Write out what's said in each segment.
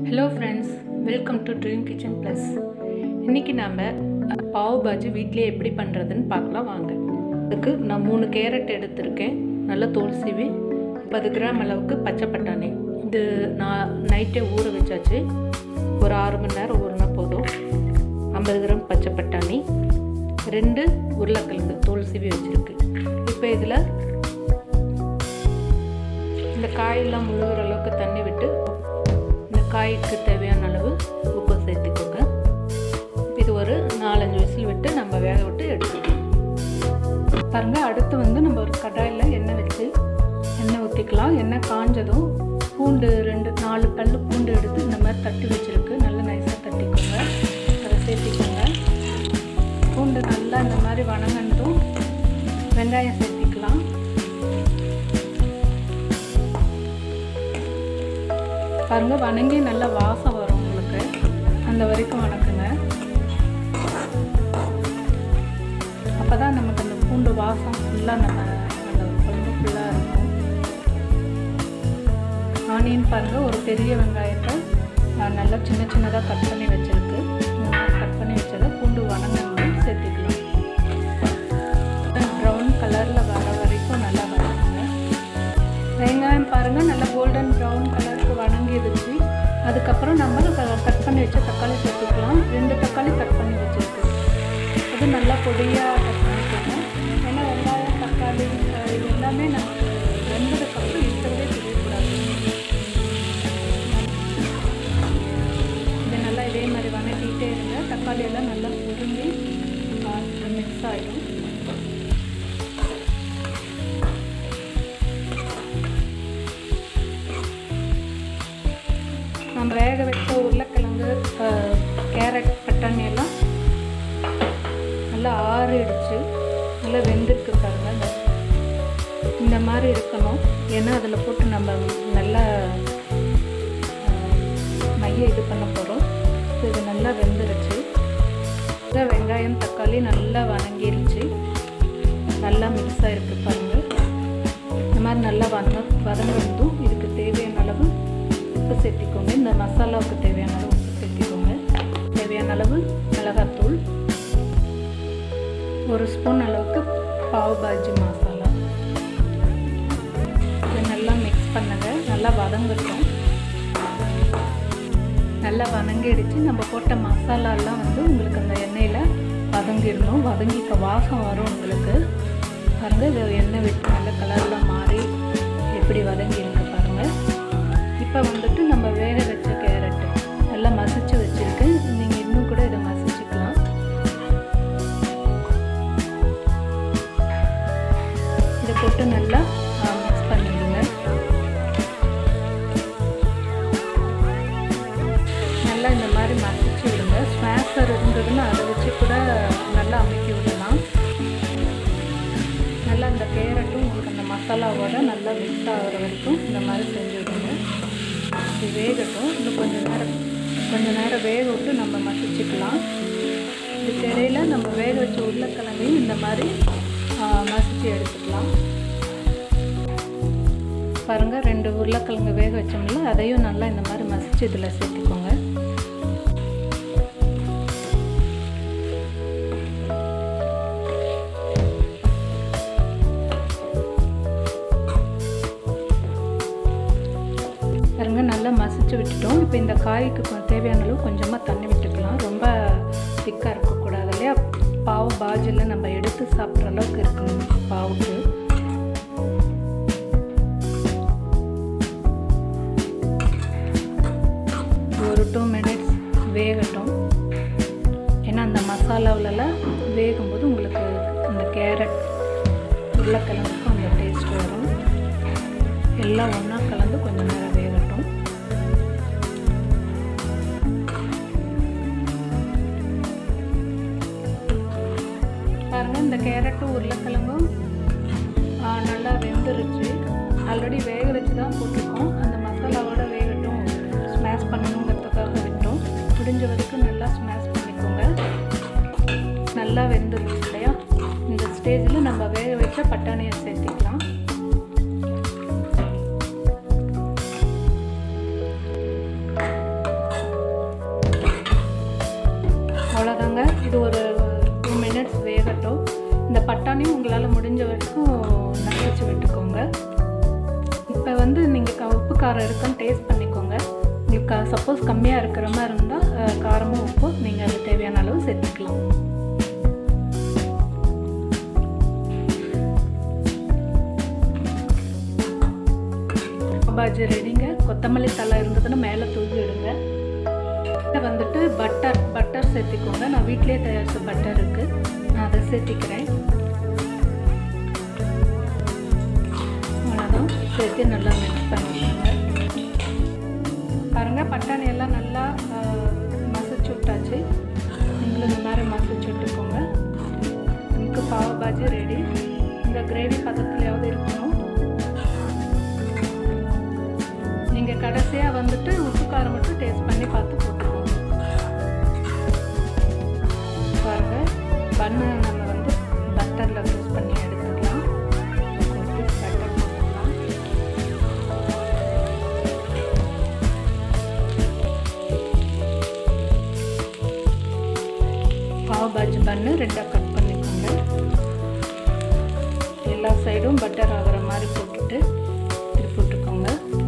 hello friends welcome to dream kitchen plus இன்றைக்கி நாம் பாவ் பாஜி வீட்டிலே எப்படி பண்ணுறதுன்னு பார்க்கலாம் வாங்க அதுக்கு நான் மூணு கேரட் எடுத்திருக்கேன் நல்லா தோல் சீவி பத்து கிராம் அளவுக்கு பச்சை பட்டாணி இது நான் நைட்டே ஊற வச்சாச்சு ஒரு ஆறு மணி நேரம் ஊறினா போதும் ஐம்பது கிராம் பச்சை பட்டாணி ரெண்டு உருளைக்கிழங்கு தோல் சீவி வச்சுருக்கு இப்போ இதில் இந்த காயெல்லாம் முழுகிற அளவுக்கு தண்ணி விட்டு இந்த காய்க்கு தேவையான அளவு உப்பு சேர்த்துக்கோங்க இது ஒரு நாலஞ்சு விசில் விட்டு நம்ம வேக விட்டு எடுத்துக்கலாம் பாருங்கள் அடுத்து வந்து நம்ம ஒரு கடாயில் எண்ணெய் வச்சு எண்ணெய் ஊற்றிக்கலாம் எண்ணெய் காஞ்சதும் பூண்டு ரெண்டு நாலு பல் பூண்டு எடுத்து இந்த மாதிரி தட்டி வச்சுருக்கு நல்லா நைஸாக தட்டிக்கோங்க அதை சேர்த்திக்கோங்க பூண்டு நல்லா இந்த மாதிரி வணங்கினதும் வெங்காயம் சேர்த்திக்கலாம் பாருங்க வணங்கி நல்லா வாசம் வரும் உங்களுக்கு அந்த வரைக்கும் வணக்குங்க அப்போ தான் நமக்கு அந்த பூண்டு வாசம் ஃபுல்லாக நம்ம அந்த குழம்பு ஃபுல்லாக இருக்கும் ஆனியன் பாருங்கள் ஒரு பெரிய வெங்காயத்தை நல்லா சின்ன சின்னதாக கட் பண்ணி வச்சுருக்கு கட் பண்ணி வச்சதை பூண்டு வணங்கணும் சேர்த்துக்கலாம் ப்ரௌன் கலரில் வர வரைக்கும் நல்லா வணங்குங்க வெங்காயம் பாருங்கள் நல்லா கோல்டன் ப்ரௌன் கலருக்கு வணங்கிடுச்சு அதுக்கப்புறம் நம்ம கட் பண்ணி வச்ச தக்காளி சேர்த்துக்கலாம் ரெண்டு தக்காளி கட் பண்ணி வச்சுருக்கு அது நல்லா பொடியாக கட் பண்ணிக்கோங்க ஏன்னா வெங்காயம் தக்காளி இது எல்லாமே நமக்கு வெந்ததுக்கப்புறம் இருக்கிறதே தெரியக்கூடாது இது நல்லா இதே மாதிரி வணக்கிட்டே இருங்க தக்காளி எல்லாம் நல்லா சுருங்கி மிக்ஸ் ஆகிடும் நம்ம வேக வச்ச உருளைக்கிழங்கு கேரட் பட்டாணி எல்லாம் நல்லா ஆறிடுச்சு நல்லா வெந்திருக்கு பாருங்கள் இந்த மாதிரி இருக்கணும் ஏன்னா அதில் போட்டு நம்ம நல்லா மைய இது பண்ண போகிறோம் இது நல்லா வெந்துருச்சு வெங்காயம் தக்காளி நல்லா வணங்கிருச்சு நல்லா மிக்ஸ் ஆகிருக்கு பாருங்கள் இந்த மாதிரி நல்லா வதங்க வதங்கிறதும் இதுக்கு தேவையான அளவு உப்பு சேர்த்திக்கோங்க இந்த மசாலாவுக்கு தேவையான அளவு உப்பு சேர்த்திக்கோங்க தேவையான அளவு மிளகாத்தூள் ஒரு ஸ்பூன் அளவுக்கு பாவ் பாஜி மசாலா இதை நல்லா மிக்ஸ் பண்ணுங்க நல்லா வதங்கட்டும் நல்லா வதங்கிடுச்சு நம்ம போட்ட மசாலாலாம் வந்து உங்களுக்கு அந்த எண்ணெயில் வதங்கிடணும் வதங்கி இப்போ வாசம் வரும் உங்களுக்கு பாருங்கள் இது எண்ணெய் விட்டு நல்ல கலர்லாம் மாறி எப்படி வதங்கிருக்கு பாருங்கள் இப்போ வந்துட்டு நம்ம வேக வச்ச கேரட்டு நல்லா மசிச்சு வச்சுருக்கேன் நீங்கள் இன்னும் கூட இதை மசிச்சுக்கலாம் இதை போட்டு நல்லா மிக்ஸ் பண்ணிடுங்க நல்லா இந்த மாதிரி மசிச்சு விடுங்க ஸ்மாஷர் இருந்ததுன்னா அதை வச்சு கூட நல்லா அமைக்கி விடலாம் நல்லா அந்த கேரட்டும் உங்களுக்கு அந்த மசாலாவோட நல்லா மிக்ஸ் ஆகிற வரைக்கும் இந்த மாதிரி செஞ்சு விடுங்க இது வேகட்டும் இன்னும் கொஞ்சம் நேரம் கொஞ்சம் நேரம் வேக விட்டு நம்ம மசிச்சுக்கலாம் இதுக்கு இடையில நம்ம வேக வச்ச உருளைக்கிழங்கையும் இந்த மாதிரி மசிச்சு எடுத்துக்கலாம் பாருங்கள் ரெண்டு உருளைக்கிழங்கு வேக வச்சோம்ல அதையும் நல்லா இந்த மாதிரி மசிச்சு இதில் சேர்த்துக்கோங்க பாருங்க நல்லா மசிச்சு விட்டுட்டோம் இப்போ இந்த காய்க்கு தேவையான அளவு கொஞ்சமாக தண்ணி விட்டுக்கலாம் ரொம்ப திக்காக இருக்கக்கூடாது இல்லையா பாவு பாஜில் நம்ம எடுத்து சாப்பிட்ற அளவுக்கு இருக்கணும் பாவுக்கு ஒரு டூ மினிட்ஸ் வேகட்டும் ஏன்னா அந்த மசாலாவிலலாம் வேகும்போது உங்களுக்கு அந்த கேரட் உருளைக்கிழங்குக்கும் அந்த டேஸ்ட் வரும் எல்லாம் ஒன்றா கலந்து கொஞ்சம் நேரம் வேகட்டும் பாருங்கள் இந்த கேரட்டும் உருளைக்கிழங்கும் நல்லா வெந்துருச்சு ஆல்ரெடி வேக வச்சு தான் போட்டிருக்கோம் அந்த மசாலாவோட வேகட்டும் ஸ்மாஷ் பண்ணணுங்கிறதுக்காக விட்டோம் முடிஞ்ச வரைக்கும் நல்லா ஸ்மாஷ் பண்ணிக்கோங்க நல்லா வெந்துருச்சு இல்லையா இந்த ஸ்டேஜில் நம்ம வேக வச்ச பட்டாணியை சேர்த்திக்கலாம் பட்டாணியும் உங்களால் முடிஞ்ச வரைக்கும் நகை வச்சு விட்டுக்கோங்க இப்போ வந்து நீங்கள் உப்பு காரம் இருக்குன்னு டேஸ்ட் பண்ணிக்கோங்க உங்களுக்கு சப்போஸ் கம்மியாக இருக்கிற மாதிரி இருந்தால் காரமும் உப்பும் நீங்கள் அது தேவையான அளவு சேர்த்துக்கலாம் பாஜி ரெடிங்க கொத்தமல்லி தலை இருந்ததுன்னா மேலே தூவி விடுங்க இதில் வந்துட்டு பட்டர் பட்டர் சேர்த்திக்கோங்க நான் வீட்டிலே தயாரித்த பட்டர் இருக்குது நான் அதை சேர்த்திக்கிறேன் அவ்வளோதான் சேர்த்து நல்லா மிக்ஸ் பண்ணிக்கோங்க பாருங்கள் பட்டாணி எல்லாம் நல்லா மசிச்சு விட்டாச்சு நீங்களும் இந்த மாதிரி மசிச்சு விட்டுக்கோங்க நமக்கு பாவ பாஜி ரெடி இந்த கிரேவி பதத்துலையாவது இருக்கணும் நீங்கள் கடைசியாக வந்துட்டு உப்பு காரம் மட்டும் டேஸ்ட் பண்ணி பார்த்து போட்டுக்கோங்க பாருங்கள் பண்ணு நம்ம வந்து பட்டரில் யூஸ் பண்ணி எடுத்துக்கலாம் பட்டர் போட்டுக்கலாம் பாவ் பாஜி பண்ணு ரெண்டாக கட் பண்ணிக்கோங்க எல்லா சைடும் பட்டர் ஆகிற மாதிரி போட்டுட்டு திருப்பி விட்டுக்கோங்க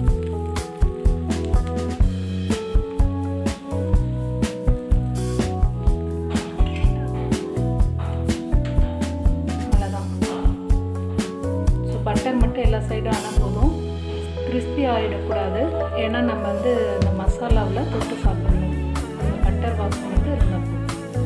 அவ்வளோதான் ஸோ பட்டர் மட்டும் எல்லா சைடும் ஆனால் போதும் கிறிஸ்பி ஆகிடக்கூடாது ஏன்னா நம்ம வந்து அந்த மசாலாவில் தொட்டு சாப்பிடணும் அந்த பட்டர் வாசம் மட்டும் இருந்தால் போதும்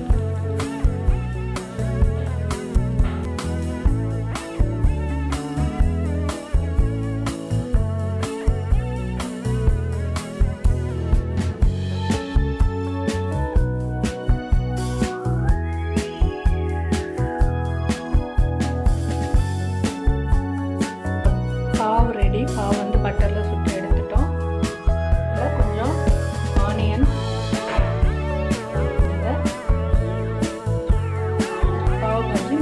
பாவ் ரெடி பாவ் வந்து பட்டரில் சுட்டு எடுத்துட்டோம் இதில் கொஞ்சம் ஆனியன் பாவ் பாஜி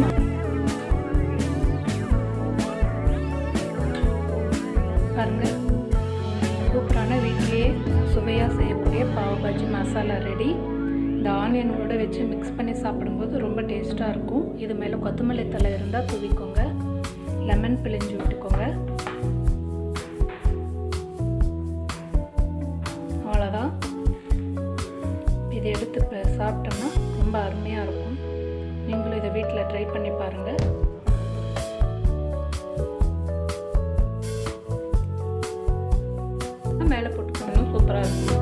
பாருங்க சூப்பரான வீட்டிலேயே சுவையாக செய்யக்கூடிய பாவ் பாஜி மசாலா ரெடி இந்த ஆனியனோட வச்சு மிக்ஸ் பண்ணி சாப்பிடும்போது ரொம்ப டேஸ்ட்டாக இருக்கும் இது மேலே கொத்தமல்லி தலை இருந்தால் தூவிக்கோங்க லெமன் பிழிஞ்சு விட்டுக்கோங்க அவ்வளோதான் இதை எடுத்து இப்போ சாப்பிட்டோம்னா ரொம்ப அருமையாக இருக்கும் நீங்களும் இதை வீட்டில் ட்ரை பண்ணி பாருங்கள் மேலே போட்டுக்கணும் சூப்பராக இருக்கும்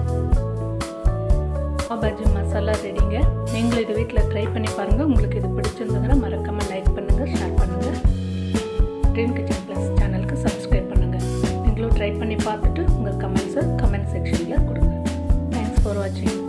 பஜ்ஜி மசாலா ரெடிங்க நீங்களும் இதை வீட்டில் ட்ரை பண்ணி பாருங்கள் உங்களுக்கு இது பிடிச்சிருந்ததுன்னா மறக்காமல் லைக் பண்ணுங்கள் ஷேர் பண்ணுங்கள் ட்ரீம் கிச்சன் ப்ளஸ் சேனலுக்கு சப்ஸ்கிரைப் பண்ணுங்கள் நீங்களும் ட்ரை பண்ணி பார்த்துட்டு உங்கள் கமெண்ட்ஸை கமெண்ட் செக்ஷனில் கொடுங்க தேங்க்ஸ் ஃபார் வாட்சிங்